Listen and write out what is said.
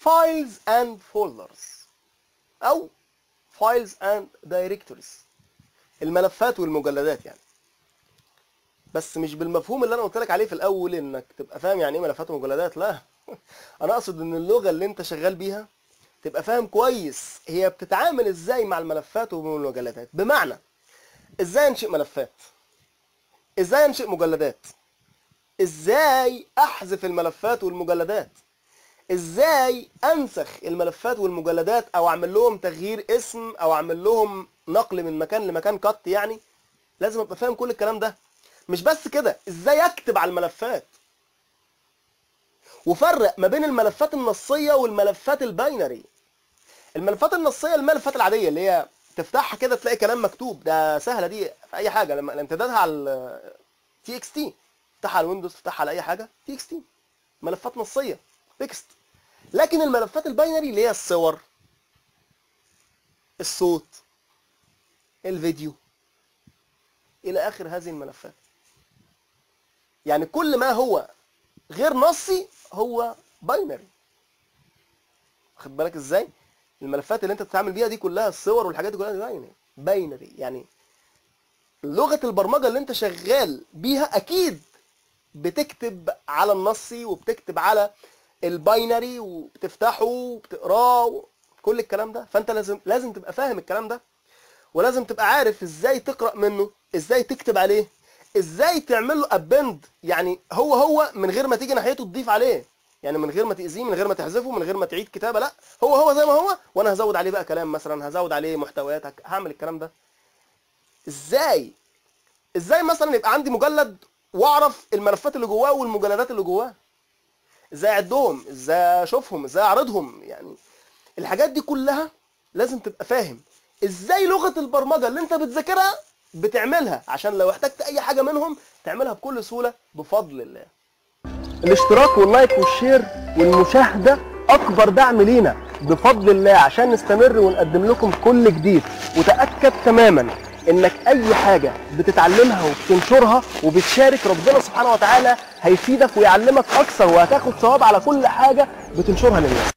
files and folders او files and directories الملفات والمجلدات يعني بس مش بالمفهوم اللي انا قلت لك عليه في الاول انك تبقى فاهم يعني ايه ملفات ومجلدات لا انا اقصد ان اللغه اللي انت شغال بيها تبقى فاهم كويس هي بتتعامل ازاي مع الملفات والمجلدات بمعنى ازاي انشئ ملفات ازاي انشئ مجلدات ازاي احذف الملفات والمجلدات ازاي انسخ الملفات والمجلدات او اعمل لهم تغيير اسم او اعمل لهم نقل من مكان لمكان كت يعني لازم ابقى فاهم كل الكلام ده مش بس كده ازاي اكتب على الملفات وفرق ما بين الملفات النصيه والملفات الباينري الملفات النصيه الملفات العاديه اللي هي تفتحها كده تلاقي كلام مكتوب ده سهله دي في اي حاجه لما امتدادها على تي اكس تي تفتحها على الويندوز تفتحها على اي حاجه تي اكس تي ملفات نصيه تكست لكن الملفات الباينري اللي هي الصور الصوت الفيديو الى اخر هذه الملفات يعني كل ما هو غير نصي هو باينري واخد بالك ازاي الملفات اللي انت بتتعامل بيها دي كلها الصور والحاجات دي كلها باينري باينري يعني لغه البرمجه اللي انت شغال بيها اكيد بتكتب على النصي وبتكتب على الباينري وبتفتحه وبتقراه كل الكلام ده فانت لازم لازم تبقى فاهم الكلام ده ولازم تبقى عارف ازاي تقرا منه ازاي تكتب عليه ازاي تعمل له ابند يعني هو هو من غير ما تيجي ناحيته تضيف عليه يعني من غير ما تاذيه من غير ما تحذفه من غير ما تعيد كتابه لا هو هو زي ما هو وانا هزود عليه بقى كلام مثلا هزود عليه محتويات هعمل الكلام ده ازاي ازاي مثلا يبقى عندي مجلد واعرف الملفات اللي جواه والمجلدات اللي جواه ازاي اعدهم ازاي اشوفهم ازاي اعرضهم يعني الحاجات دي كلها لازم تبقى فاهم ازاي لغه البرمجه اللي انت بتذاكرها بتعملها عشان لو احتجت اي حاجه منهم تعملها بكل سهوله بفضل الله الاشتراك واللايك والشير والمشاهده اكبر دعم لينا بفضل الله عشان نستمر ونقدم لكم كل جديد وتاكد تماما انك اي حاجه بتتعلمها وبتنشرها وبتشارك ربنا سبحانه وتعالى هيفيدك ويعلمك اكثر وهتاخد ثواب على كل حاجه بتنشرها للناس